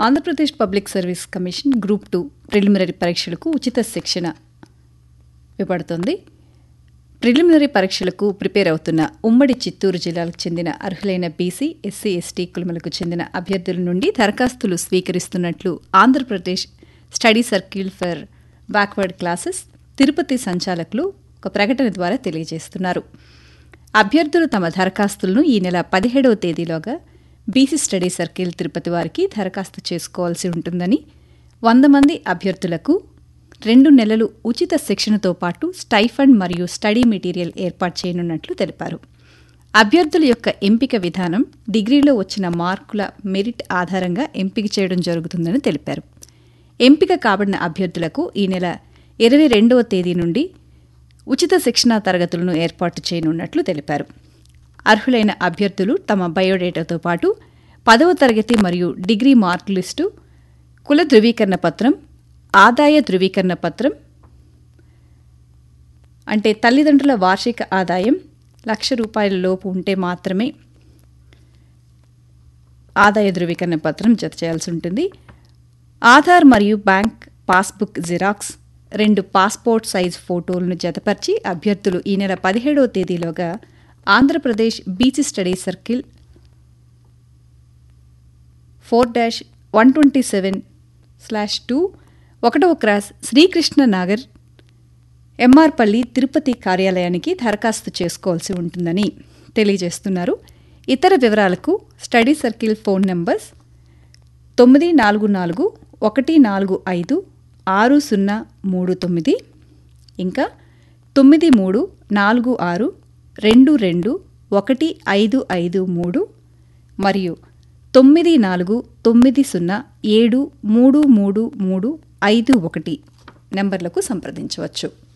Andhra Pradesh public service commission group two preliminary పరీక్షలకు ఉచిత శిక్షణ ఇవ్వబడుతోంది ప్రిలిమినరీ పరీక్షలకు ప్రిపేర్ అవుతున్న ఉమ్మడి చిత్తూరు జిల్లాలకు చెందిన అర్హులైన బీసీ ఎస్సీ ఎస్టీ కులములకు చెందిన అభ్యర్థుల నుండి దరఖాస్తులు స్వీకరిస్తున్నట్లు Andhra Pradesh study circle for backward classes Tirupati సంచాలకులు ఒక ప్రకటన ద్వారా తెలియజేస్తున్నారు అభ్యర్థులు తమ దరఖాస్తులను ఈ నెల పదిహేడవ తేదీలోగా బీసీ స్టడీ సర్కిల్ తిరుపతి వారికి దరఖాస్తు చేసుకోవాల్సి ఉంటుందని వంద మంది అభ్యర్థులకు రెండు నెలలు ఉచిత శిక్షణతో పాటు స్టైఫండ్ మరియు స్టడీ మెటీరియల్ ఏర్పాటు చేయనున్నట్లు తెలిపారు అభ్యర్థుల యొక్క ఎంపిక విధానం డిగ్రీలో వచ్చిన మార్కుల మెరిట్ ఆధారంగా ఎంపిక చేయడం జరుగుతుందని తెలిపారు ఎంపిక కాబడిన అభ్యర్థులకు ఈ నెల ఇరవై రెండవ తేదీ నుండి ఉచిత శిక్షణా తరగతులను ఏర్పాటు చేయనున్నట్లు తెలిపారు అర్హులైన అభ్యర్థులు తమ బయోడేటాతో పాటు పదవ తరగతి మరియు డిగ్రీ మార్క్ లిస్టు కుల ధృవీకరణ పత్రం ఆదాయ ధృవీకరణ పత్రం అంటే తల్లిదండ్రుల వార్షిక ఆదాయం లక్ష రూపాయల లోపు ఉంటే మాత్రమే ఆదాయ ధృవీకరణ పత్రం జత చేయాల్సి ఉంటుంది ఆధార్ మరియు బ్యాంక్ పాస్బుక్ జిరాక్స్ రెండు పాస్పోర్ట్ సైజ్ ఫోటోలను జతపరిచి అభ్యర్థులు ఈ నెల పదిహేడవ తేదీలోగా Andhra Pradesh BC study circle four dash one twenty seven slash two ఒకటవ క్రాస్ శ్రీకృష్ణ నాగర్ ఎంఆర్పల్లి తిరుపతి కార్యాలయానికి దరఖాస్తు చేసుకోవాల్సి ఉంటుందని తెలియజేస్తున్నారు ఇతర వివరాలకు స్టడీ సర్కిల్ ఫోన్ నంబర్స్ తొమ్మిది నాలుగు నాలుగు ఒకటి నాలుగు ఐదు ఆరు సున్నా మూడు తొమ్మిది ఇంకా తొమ్మిది మూడు నాలుగు ఆరు రెండు రెండు ఒకటి ఐదు ఐదు మూడు మరియు తొమ్మిది నాలుగు తొమ్మిది సున్నా ఏడు మూడు మూడు మూడు ఐదు ఒకటి నెంబర్లకు సంప్రదించవచ్చు